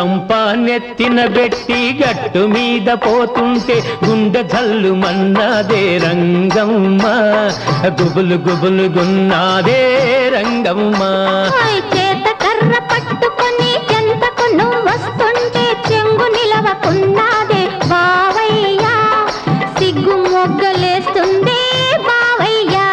గంప నెత్తిన బెట్టి గట్టు మీద పోతుంటే గుండె జల్లు మన్నాదే రంగమ్మ గుబులు గుబులు గున్నాదే రంగమ్మ హాయ్ చేత కర్ర పట్టుకొని చెంతకు నువ్వు వస్తుంటే చెంగు నిలవకున్నాదే బావయ్యా సిగ్గు మొగ్గలేస్తుంది బావయ్యా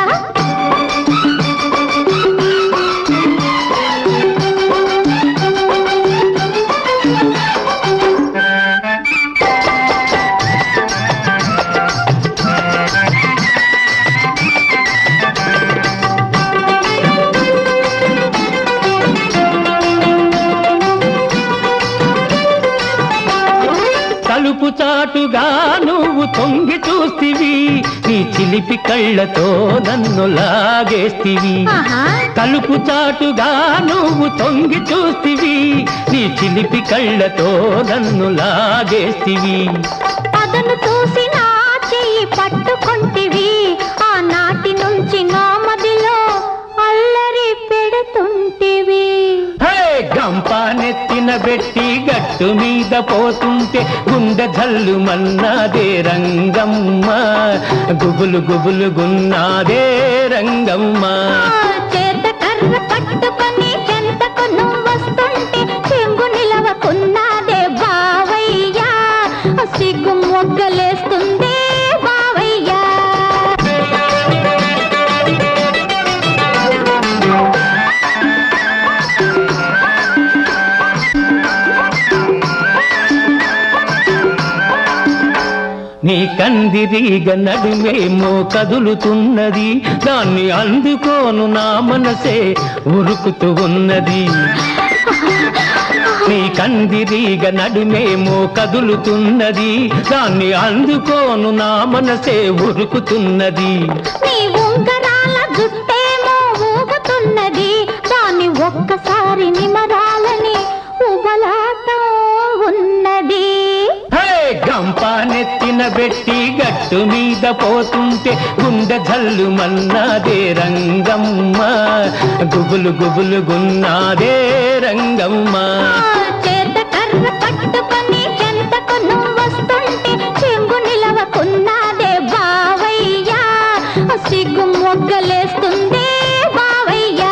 తలుపు చాటుగా నువ్వు తొంగి చూస్తివి నీ చిలిపి కళ్ళతో నన్ను లాగేస్తివి ఆహా తలుపు చాటుగా నువ్వు తొంగి చూస్తివి నీ చిలిపి కళ్ళతో నన్ను లాగేస్తివి అదను చూసి నా చెయ్యి పట్టుకొంటివి ఆనాటి నుంచి నా మదిలో అల్లరి పెడుతుంటివి హే గంప నెత్తిన బెట్టి గట్టు మీద పోతుంటే గుండె జల్లు మన్నాదే రంగమ్మ గుబులు గుబులు గున్నాదే రంగమ్మ ఆ చేత కర్ర పట్టుకొని చెంతకు నువ్వు వస్తుంటే చెంగు నిలవకున్నాదే బావయ్యా సిగ్గు మొగ్గలేస్తుంది బావయ్యా నీ కందిరీగ నడుమేమో కదులుతున్నది దాన్ని అందుకోను నా మనసే ఉరుకుతూ ఉన్నది నీ కందిరీగ నడుమేమో కదులుతున్నది దాన్ని అందుకోను నా మనసే ఉరుకుతున్నది నీ ఉంగరాల జుట్టేమో ఊగుతున్నది దాన్ని ఒక్కసారి నిమరాలని ఉబలాటం ఉన్నది హే గంప నెత్తిన బెట్టి గట్టు మీద పోతుంటే గుండె జల్లు మన్నాదే రంగమ్మ గుబులు గుబులు గున్నాదే రంగమ్మ ఆ చేత కర్ర పట్టుకొని చెంతకు నువ్వు వస్తుంటే చెంగు నిలవకున్నాదే బావయ్యా సిగ్గు మొగ్గలేస్తుంది బావయ్యా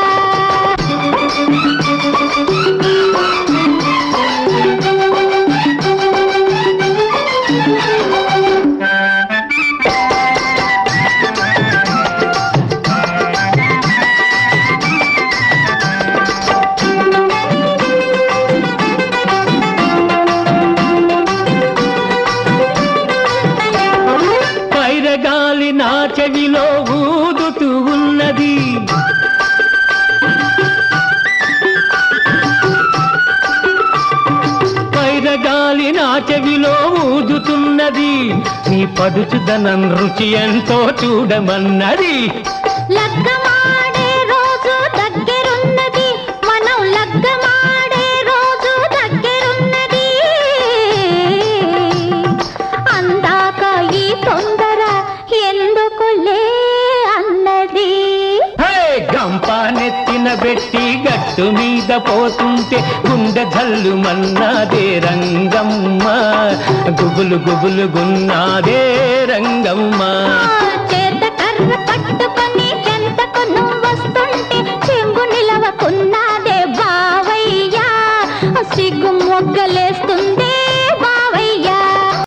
పైరగాలి నా చెవిలో ఊదుతూ ఉన్నది పైరగాలి నా చెవిలో ఊదుతున్నది నీ పడుచుదనం రుచి ఎంతో చూడమన్నది లగ్గమాడే రోజు దగ్గరున్నది మనం లగ్గమాడే రోజు దగ్గరున్నది అందాక ఈ తొందర ఎందుకులే అన్నది హే గంప నెత్తిన బెట్టి గట్టు మీద పోతుంటే గుండె జల్లు మన్నాదే రంగమ్మ గుబులు గుబులు గున్నాదే రంగమ్మ ఆ చేత కర్ర పట్టుకొని